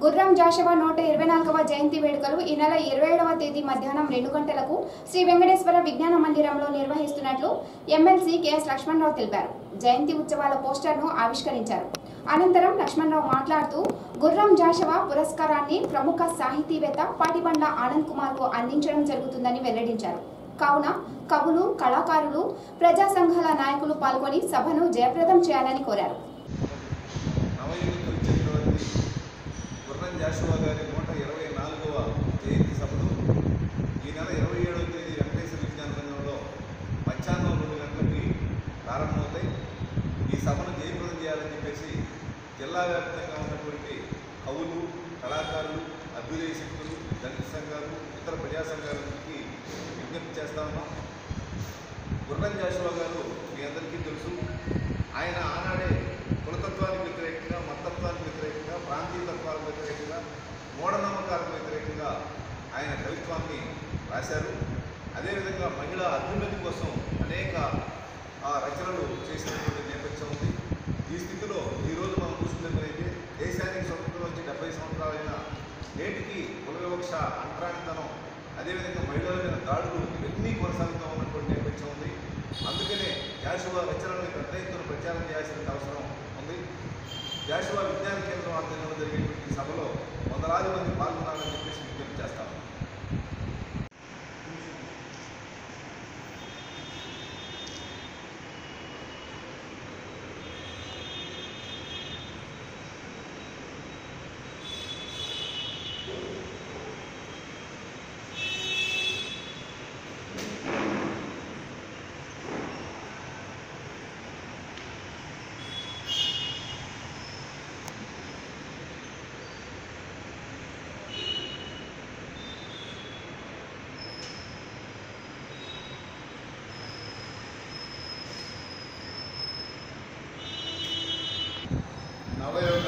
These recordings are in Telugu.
గుర్రం జాషవా నూట ఇరవై నాలుగవ జయంతి వేడుకలు ఈ నెల ఇరవై ఏడవ తేదీ మధ్యాహ్నం రెండు గంటలకు శ్రీ వెంకటేశ్వర విజ్ఞాన మందిరంలో నిర్వహిస్తున్నట్లు ఎమ్మెల్సీ కెఎస్ లక్ష్మణరావు తెలిపారు జయంతి ఉత్సవాల పోస్టర్ను ఆవిష్కరించారు అనంతరం లక్ష్మణరావు మాట్లాడుతూ గుర్రం జాషవా పురస్కారాన్ని ప్రముఖ సాహితీవేత్త పాటిబండ్ల ఆనంద్ కుమార్కు అందించడం జరుగుతుందని వెల్లడించారు కావున కవులు కళాకారులు ప్రజా సంఘాల నాయకులు పాల్గొని సభను జయప్రదం చేయాలని కోరారు నవయుగకు చెందినటువంటి గుర్రం జాషువా గారి నూట ఇరవై నాలుగవ జయంతి సభలు ఈ నెల ఇరవై ఏడవ తేదీ వెంకటేశ్వర విజ్ఞాన రంగంలో మధ్యాహ్నం రెండు గంటలకి ప్రారంభమవుతాయి ఈ సభను జయప్రదం చేయాలని చెప్పేసి జిల్లా వ్యాప్తంగా ఉన్నటువంటి కవులు కళాకారులు అభ్యుదయ శక్తులు దళిత సంఘాలు ఇతర ప్రజా సంఘాలకి విజ్ఞప్తి చేస్తా ఉన్నాం గుర్రం జాషువా గారు మీ అందరికీ తెలుసు ఆయన ఆనాడే కులతత్వానికి వ్యతిరేకంగా మతత్వానికి వ్యతిరేకంగా ప్రాంతీయ తత్వాలకు వ్యతిరేకంగా మూఢనమ్మకాలకు వ్యతిరేకంగా ఆయన కవిత్వాన్ని రాశారు అదేవిధంగా మహిళా అభ్యున్నతి కోసం అనేక ఆ రచనలు చేసినటువంటి నేపథ్యం ఉంది ఈ స్థితిలో ఈరోజు మనం చూసుకున్నట్లయితే దేశానికి స్వతంత్రం వచ్చి డెబ్బై సంవత్సరాలైన నేటికి కుల వివక్ష అంటరానితనం అదేవిధంగా మహిళల మీద దాడులు ఇవన్నీ కొనసాగుతూ ఉన్నటువంటి నేపథ్యం ఉంది అందుకనే జాషువా రచనలను పెద్ద ఎత్తున ప్రచారం చేయాల్సిన అవసరం ఉంది జాషువా విజ్ఞాన కేంద్రం ఆధ్వర్యంలో జరిగేటువంటి ఈ సభలో వందలాది మంది పాల్గొనాలని చెప్పేసి విజ్ఞప్తి చేస్తాము నవయోగ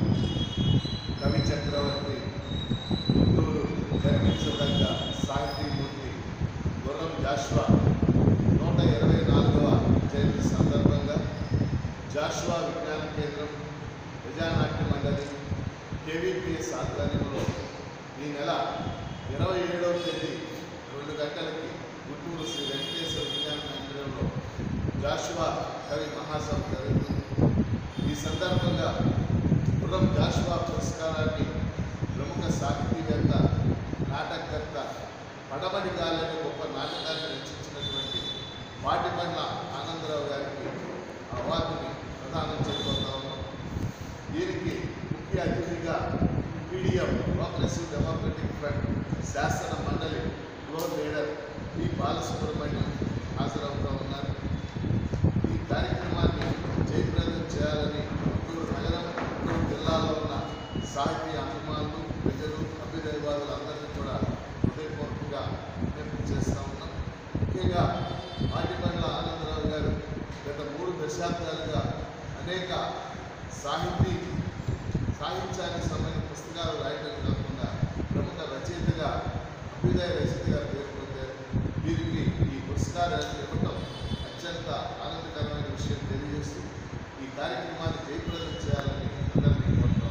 కవి చక్రవర్తి గుంటూరు కనిపించదగ్గ సాహితీమూర్తి గుర్రం జాష్వా నూట ఇరవై నాలుగవ జయంతి సందర్భంగా జాష్వా విజ్ఞాన కేంద్రం ప్రజానాట్య మండలి కేవీపీఎస్ ఆధ్వర్యంలో ఈ నెల ఇరవై ఏడవ తేదీ రెండు గంటలకి గుంటూరు శ్రీ వెంకటేశ్వర విజ్ఞాన మందిరంలో జాషువా కవి మహాసభ జరుగుతుంది ఈ సందర్భంగా గుర్రం జాషువా పురస్కారాన్ని ప్రముఖ సాహితీవేత్త నాటకకర్త పడమటి గాలని గొప్ప నాటకాన్ని రచించినటువంటి పాటిబండ్ల ఆనందరావు గారికి అవార్డుని ప్రదానం చేయబోతా ఉన్నాం దీనికి ముఖ్య అతిథిగా పీడిఎం ప్రోగ్రెసివ్ డెమోక్రటిక్ ఫ్రంట్ శాసన మండలి ఫ్లోర్ లీడర్ పి బాలసుబ్రహ్మణ్యం హాజరవుతూ ఉన్నారు ఈ కార్యక్రమాన్ని జయప్రదం చేయాలని గుంటూరు నగరం గుంటూరు జిల్లాలో ఉన్న సాహితీ అభిమానులు ప్రజలు అభ్యుదయవాదులు అందరినీ కూడా హృదయపూర్వకంగా విజ్ఞప్తి చేస్తూ ఉన్నాం ముఖ్యంగా మాటిపండ్ల ఆనందరావు గారు గత మూడు దశాబ్దాలుగా అనేక సాహితీ సాహిత్యానికి సంబంధించిన పుస్తకాలు రాయడం కాకుండా ప్రముఖ రచయితగా అభ్యుదయ రచయితగా పేరు పొందారు వీరికి ఈ పురస్కారాన్ని ఇవ్వటం అత్యంత ఆనందకరమైన విషయం తెలియజేస్తూ ఈ కార్యక్రమాన్ని జయప్రదం చేయాలని అందరినీ కోరుతాం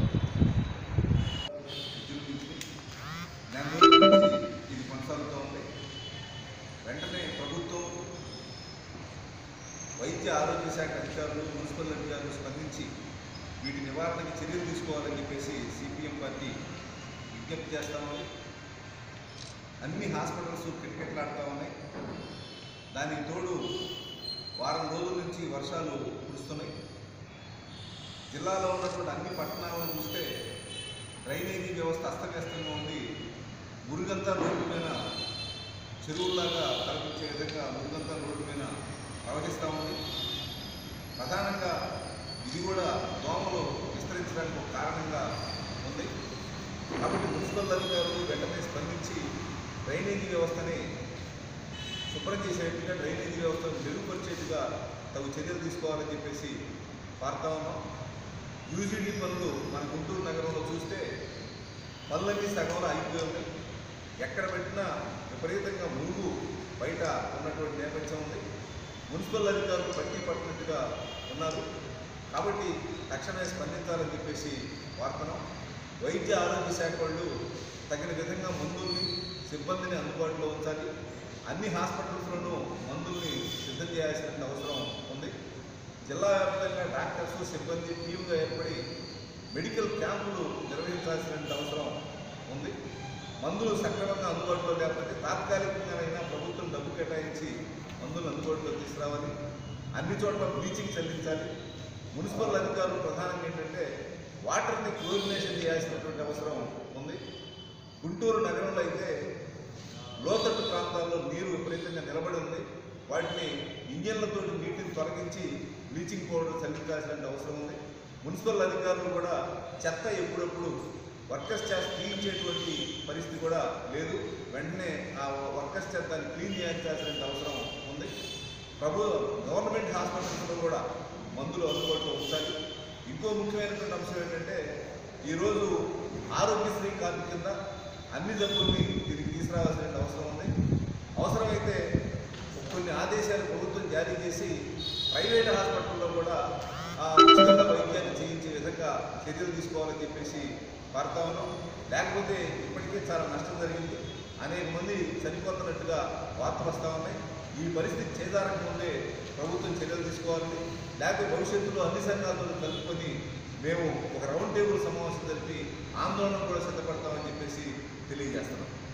ఇది కొనసాగుతూ ఉంది వెంటనే ప్రభుత్వం వైద్య ఆరోగ్య శాఖ అధికారులు మున్సిపల్ అధికారులు స్పందించి వీటి నివారణకి చర్యలు తీసుకోవాలని చెప్పేసి సిపిఎం పార్టీ విజ్ఞప్తి చేస్తామని అన్ని హాస్పిటల్స్ క్రికెట్లాడుతూ ఉన్నాయి దానికి తోడు వారం రోజుల నుంచి వర్షాలు కురుస్తున్నాయి జిల్లాలో ఉన్నటువంటి అన్ని పట్టణాలను చూస్తే డ్రైనేజీ వ్యవస్థ అస్తవ్యస్తంగా ఉంది మురుగంతా రోడ్డు మీద చెరువులాగా కనిపించే విధంగా మురుగంతా రోడ్డు మీద ప్రవహిస్తూ ఉంది ప్రధానంగా ఇది కూడా దోమలు విస్తరించడానికి ఒక కారణంగా ఉంది కాబట్టి మున్సిపల్ అధికారులు వెంటనే స్పందించి డ్రైనేజీ వ్యవస్థని శుభ్రం చేసేట్టుగా డ్రైనేజీ వ్యవస్థను మెరుగుపరిచేట్టుగా తగు చర్యలు తీసుకోవాలని చెప్పేసి వార్తా ఉన్నాం యూజీడీ పనులు మన గుంటూరు నగరంలో చూస్తే పనులన్నీ సగంలో అయిపోయి ఉన్నాయి ఎక్కడ పెట్టినా విపరీతంగా మురుగు బయట ఉన్నటువంటి నేపథ్యం ఉంది మున్సిపల్ అధికారులు పట్టి పట్టినట్టుగా ఉన్నారు కాబట్టి తక్షణమే స్పందించాలని చెప్పేసి వార్తనం వైద్య ఆరోగ్య శాఖ వాళ్ళు తగిన విధంగా మందుల్ని సిబ్బందిని అందుబాటులో ఉంచాలి అన్ని హాస్పిటల్స్లోనూ మందుల్ని సిద్ధం చేయాల్సిన అవసరం ఉంది జిల్లా వ్యాప్తంగా డాక్టర్స్ సిబ్బంది టీమ్గా ఏర్పడి మెడికల్ క్యాంపులు నిర్వహించాల్సిన అవసరం ఉంది మందులు సక్రమంగా అందుబాటులో లేకపోతే తాత్కాలికంగానైనా ప్రభుత్వం డబ్బు కేటాయించి మందులు అందుబాటులో తీసుకురావాలి అన్ని చోట్ల బ్లీచింగ్ చెల్లించాలి మున్సిపల్ అధికారులు ప్రధానంగా ఏంటంటే వాటర్ని క్లోరినేషన్ చేయాల్సినటువంటి అవసరం ఉంది గుంటూరు నగరంలో అయితే లోతట్టు ప్రాంతాల్లో నీరు విపరీతంగా నిలబడి ఉంది వాటిని ఇంజన్లతో నీటిని తొలగించి బ్లీచింగ్ పౌడర్ చల్లించాల్సిన అవసరం ఉంది మున్సిపల్ అధికారులు కూడా చెత్త ఎప్పుడప్పుడు వర్కర్స్ చేత క్లీన్ చేయటువంటి పరిస్థితి కూడా లేదు వెంటనే ఆ వర్కర్స్ చేత దాన్ని క్లీన్ చేయించాల్సిన అవసరం ఉంది ప్రభు గవర్నమెంట్ హాస్పిటల్స్లో కూడా మందులు అందుబాటులో ఉంచాలి ఇంకో ముఖ్యమైనటువంటి అంశం ఏంటంటే ఈరోజు ఆరోగ్యశ్రీ కార్డు కింద అన్ని జబ్బుల్ని దీనికి తీసుకురావాల్సిన అవసరం ఉంది అవసరమైతే కొన్ని ఆదేశాలు ప్రభుత్వం జారీ చేసి ప్రైవేట్ హాస్పిటల్లో కూడా ఆ, ఉచితంగా వైద్యాన్ని చేయించే విధంగా చర్యలు తీసుకోవాలని చెప్పేసి కోరుతా ఉన్నాం లేకపోతే ఇప్పటికే చాలా నష్టం జరిగింది అనేక మంది చనిపోతున్నట్టుగా వార్తలు వస్తూ ఉన్నాయి ఈ పరిస్థితి చేదారక ముందే ప్రభుత్వం చర్యలు తీసుకోవాలని లేకపోతే భవిష్యత్తులో అన్ని సంఘాలతో కలుపుకొని మేము ఒక రౌండ్ టేబుల్ సమావేశం జరిపి ఆందోళన కూడా సిద్ధపడతామని చెప్పేసి తెలియజేస్తున్నాం